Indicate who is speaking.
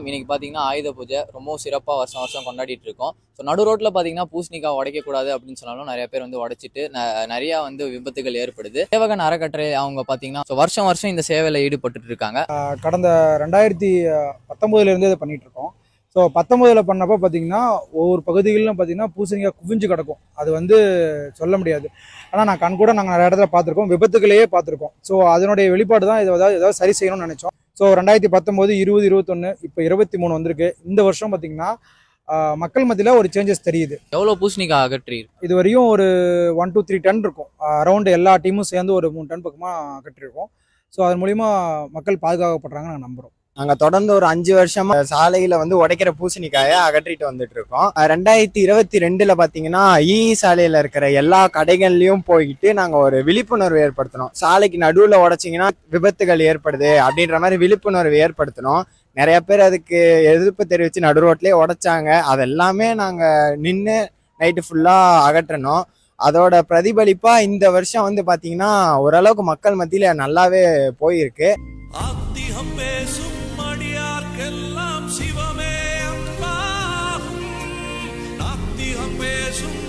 Speaker 1: இன்னைக்கு பார்த்தீங்கன்னா ஆயுத பூஜை ரொம்பவும் சிறப்பாக வருஷம் வருஷம் கொண்டாடிட்டு இருக்கோம் ஸோ நடு ரோட்டில் பார்த்தீங்கன்னா பூசணிக்காய் உடைக்கக்கூடாது அப்படின்னு சொன்னாலும் நிறைய பேர் வந்து உடைச்சிட்டு ந- நிறைய வந்து விபத்துகள் ஏற்படுது சேவகன் அறக்கட்டளை அவங்க பார்த்தீங்கன்னா ஸோ வருஷம் வருஷம் இந்த சேவையில் ஈடுபட்டுட்டு இருக்காங்க
Speaker 2: கடந்த ரெண்டாயிரத்தி பத்தொம்போதுலேருந்து இதை பண்ணிட்டு இருக்கோம் ஸோ பத்தொம்போதில் பண்ணப்போ பார்த்தீங்கன்னா ஒவ்வொரு பகுதிகளிலும் பார்த்தீங்கன்னா பூசணிக்காய் குவிஞ்சு கிடக்கும் அது வந்து சொல்ல முடியாது ஆனால் நான் கண் கூட நாங்கள் நிறைய இடத்துல பார்த்துருக்கோம் விபத்துகளையே பார்த்துருக்கோம் ஸோ அதனுடைய வெளிப்பாடு தான் இதை ஏதாவது ஏதாவது சரி செய்யணும்னு நினச்சோம் ஸோ ரெண்டாயிரத்தி பத்தொம்போது இருபது இருபத்தொன்று இப்போ இருபத்தி மூணு வந்திருக்கு இந்த வருஷம் பார்த்தீங்கன்னா ஆஹ், மக்கள் மத்தியில் ஒரு சேஞ்சஸ் தெரியுது
Speaker 1: எவ்வளோ பூசணிக்காய் அகற்றி
Speaker 2: இது வரையும் ஒரு ஒன் டூ த்ரீ டன் இருக்கும் அரௌண்ட் எல்லா டீமும் சேர்ந்து ஒரு மூணு டன் பக்கமாக கட்டிருக்கோம் ஸோ அதன் மூலிமா மக்கள் பாதுகாக்கப்படுறாங்கன்னு நாங்கள் நம்புகிறோம்
Speaker 3: நாங்க தொடர்ந்து ஒரு அஞ்சு வருஷமா சாலையில வந்து உடைக்கிற பூசணிக்காயை அகற்றிட்டு வந்துட்டு இருக்கோம் அஹ் ரெண்டாயிரத்தி இருபத்தி ரெண்டுல பாத்தீங்கன்னா ஈ சாலையில இருக்கிற எல்லா கடைகள்லயும் போயிட்டு நாங்க ஒரு விழிப்புணர்வு ஏற்படுத்தினோம் சாலைக்கு நடுவுல உடைச்சிங்கன்னா விபத்துகள் ஏற்படுது அப்படின்ற மாதிரி விழிப்புணர்வு ஏற்படுத்தினோம் நிறைய பேர் அதுக்கு எதிர்ப்பு தெரிவிச்சு நடு ரோட்லயே உடைச்சாங்க அதெல்லாமே நாங்க நின்று நைட்டு ஃபுல்லா அகற்றணும் அதோட பிரதிபலிப்பா இந்த வருஷம் வந்து பாத்தீங்கன்னா ஓரளவுக்கு மக்கள் மத்தியில நல்லாவே போயிருக்கு
Speaker 4: ஆத்திகம் பேசும் அடியார்க்கெல்லாம் சிவமே அன்பாகும் நாத்திகம் பேசும்